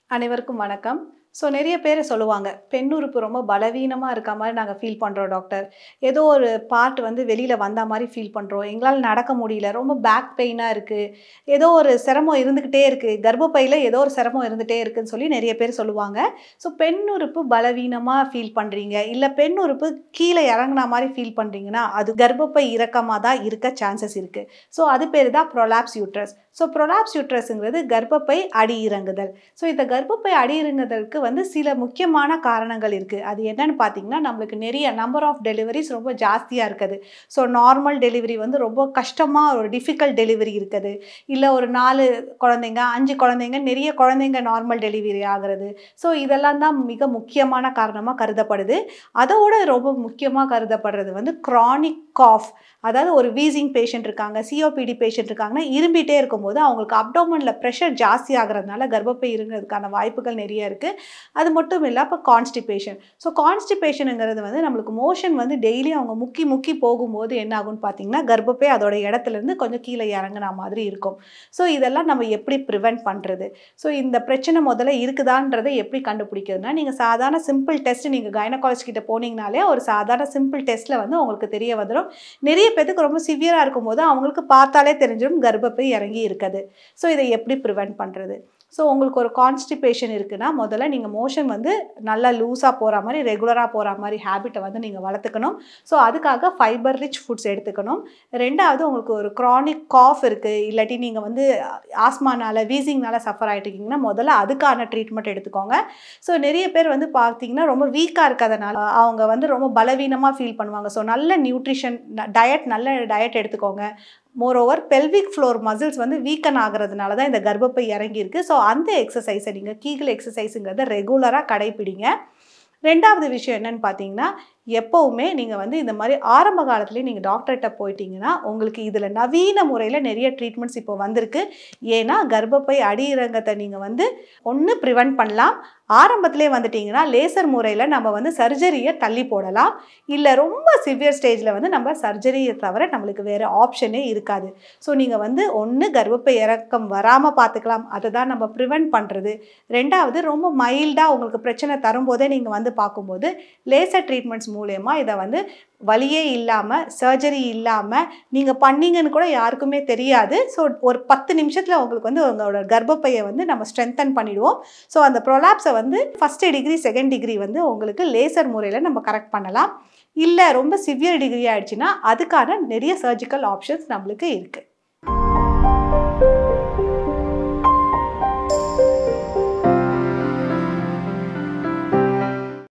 அனைவருக்கும் வணக்கம் ஸோ நிறைய பேர் சொல்லுவாங்க பெண் உறுப்பு ரொம்ப பலவீனமாக இருக்க மாதிரி நாங்கள் ஃபீல் பண்ணுறோம் டாக்டர் ஏதோ ஒரு பார்ட் வந்து வெளியில் வந்த மாதிரி ஃபீல் பண்ணுறோம் எங்களால் நடக்க முடியல ரொம்ப பேக் பெயினாக இருக்குது ஏதோ ஒரு சிரமம் இருந்துக்கிட்டே இருக்குது கர்ப்பப்பையில் ஏதோ ஒரு சிரமம் இருந்துகிட்டே இருக்குன்னு சொல்லி நிறைய பேர் சொல்லுவாங்க ஸோ பெண் உறுப்பு பலவீனமாக ஃபீல் பண்ணுறீங்க இல்லை பெண் உறுப்பு கீழே இறங்குன மாதிரி ஃபீல் பண்ணுறீங்கன்னா அது கர்ப்பப்பை இறக்கமாக தான் இருக்க சான்சஸ் இருக்குது ஸோ அது பேர் தான் ப்ரொலாப்ஸ் யூட்ரஸ் ஸோ ப்ரொலாப்ஸ் யூட்ரஸுங்கிறது கர்ப்பப்பை அடி இறங்குதல் ஸோ இந்த கர்ப்பப்பை அடி இறங்குதலுக்கு வந்து சில முக்கியமான காரணங்கள் இருக்குது அது என்னன்னு பார்த்தீங்கன்னா நம்மளுக்கு நிறைய நம்பர் ஆஃப் டெலிவரிஸ் ரொம்ப ஜாஸ்தியாக இருக்குது ஸோ நார்மல் டெலிவரி வந்து ரொம்ப கஷ்டமாக ஒரு டிஃபிகல்ட் டெலிவரி இருக்குது இல்லை ஒரு நாலு குழந்தைங்க அஞ்சு குழந்தைங்க நிறைய குழந்தைங்க நார்மல் டெலிவரி ஆகிறது ஸோ இதெல்லாம் தான் மிக முக்கியமான காரணமாக கருதப்படுது அதோட ரொம்ப முக்கியமாக கருதப்படுறது வந்து க்ரானிக் காஃப் அதாவது ஒரு வீசிங் பேஷண்ட் இருக்காங்க சிஓபிடி பேஷண்ட் இருக்காங்கன்னா இரும்பிட்டே இருக்கும்போது அவங்களுக்கு அப்டோமனில் ப்ரெஷர் ஜாஸ்தி ஆகிறதுனால கர்ப்பப்பை இருங்கிறதுக்கான வாய்ப்புகள் நிறைய இருக்குது அது மட்டும் இல்லை இப்போ கான்ஸ்டிபேஷன் ஸோ கான்ஸ்டிபேஷனுங்கிறது வந்து நம்மளுக்கு மோஷன் வந்து டெய்லி அவங்க முக்கி முக்கி போகும்போது என்ன ஆகும்னு பார்த்தீங்கன்னா கர்ப்பப்பை அதோட இடத்துலேருந்து கொஞ்சம் கீழே இறங்குன மாதிரி இருக்கும் ஸோ இதெல்லாம் நம்ம எப்படி ப்ரிவெண்ட் பண்ணுறது ஸோ இந்த பிரச்சனை முதல்ல இருக்குதான்றதை எப்படி கண்டுபிடிக்கிறதுனா நீங்கள் சாதாரண சிம்பிள் டெஸ்ட் நீங்கள் கைனகாலஜி கிட்ட போனீங்கனாலே ஒரு சாதாரண சிம்பிள் டெஸ்ட்டில் வந்து உங்களுக்கு தெரிய வந்துடும் நிறைய பேத்துக்கு ரொம்ப சிவியராக இருக்கும்போது அவங்களுக்கு பார்த்தாலே தெரிஞ்சிடும் கர்ப்பப்பை இறங்கி இருக்குது ஸோ இதை எப்படி ப்ரிவெண்ட் பண்ணுறது ஸோ உங்களுக்கு ஒரு கான்ஸ்டிபேஷன் இருக்குன்னா முதல்ல நீங்கள் மோஷன் வந்து நல்லா லூஸாக போகிற மாதிரி ரெகுலராக போகிற மாதிரி ஹேபிட்டை வந்து நீங்கள் வளர்த்துக்கணும் ஸோ அதுக்காக ஃபைபர் ரிச் ஃபுட்ஸ் எடுத்துக்கணும் ரெண்டாவது உங்களுக்கு ஒரு க்ரானிக் காஃப் இருக்குது இல்லாட்டி நீங்கள் வந்து ஆஸ்மானால வீசிங்னால சஃபர் ஆகிட்டுருக்கீங்கன்னா முதல்ல அதுக்கான ட்ரீட்மெண்ட் எடுத்துக்கோங்க ஸோ நிறைய பேர் வந்து பார்த்தீங்கன்னா ரொம்ப வீக்காக இருக்கிறதுனால அவங்க வந்து ரொம்ப பலவீனமாக ஃபீல் பண்ணுவாங்க ஸோ நல்ல நியூட்ரிஷன் டயட் நல்ல டயட் எடுத்துக்கோங்க மோரோவர் பெல்விக் ஃப்ளோர் மசில்ஸ் வந்து வீக்கன் ஆகிறதுனால தான் இந்த கர்ப்பப்பை இறங்கியிருக்கு ஸோ அந்த எக்ஸசைஸை நீங்கள் கீகல் எக்ஸசைஸுங்கிறத ரெகுலராக கடைப்பிடிங்க ரெண்டாவது விஷயம் என்னன்னு பார்த்தீங்கன்னா எப்போவுமே நீங்கள் வந்து இந்த மாதிரி ஆரம்ப காலத்துலேயே நீங்கள் டாக்டர்கிட்ட போயிட்டீங்கன்னா உங்களுக்கு இதில் நவீன முறையில் நிறைய ட்ரீட்மெண்ட்ஸ் இப்போ வந்திருக்கு ஏன்னா கர்ப்பப்பை அடி இறங்கத்தை நீங்கள் வந்து ஒன்று ப்ரிவெண்ட் பண்ணலாம் ஆரம்பத்திலே வந்துட்டிங்கன்னா லேசர் முறையில் நம்ம வந்து சர்ஜரியை தள்ளி போடலாம் இல்லை ரொம்ப சிவியர் ஸ்டேஜில் வந்து நம்ம சர்ஜரியை தவிர நம்மளுக்கு வேறு ஆப்ஷனே இருக்காது ஸோ நீங்கள் வந்து ஒன்று கர்ப்பப்பை இறக்கம் வராமல் பார்த்துக்கலாம் அதை தான் நம்ம ப்ரிவெண்ட் பண்ணுறது ரெண்டாவது ரொம்ப மைல்டாக உங்களுக்கு பிரச்சனை தரும்போதே நீங்கள் வந்து பார்க்கும்போது லேசர் ட்ரீட்மெண்ட்ஸ் மூலயமா இதை வந்து வலியே இல்லாமல் சர்ஜரி இல்லாமல் நீங்கள் பண்ணீங்கன்னு கூட யாருக்குமே தெரியாது ஸோ ஒரு பத்து நிமிஷத்தில் உங்களுக்கு வந்து உங்களோட கர்ப்பப்பையை வந்து நம்ம ஸ்ட்ரென்தன் பண்ணிடுவோம் ஸோ அந்த ப்ரொலாப்ஸை வந்து ஃபஸ்ட்டு டிகிரி செகண்ட் டிகிரி வந்து உங்களுக்கு லேசர் முறையில் நம்ம கரெக்ட் பண்ணலாம் இல்லை ரொம்ப சிவியர் டிகிரி ஆயிடுச்சுன்னா அதுக்கான நிறைய சர்ஜிக்கல் ஆப்ஷன்ஸ் நம்மளுக்கு இருக்குது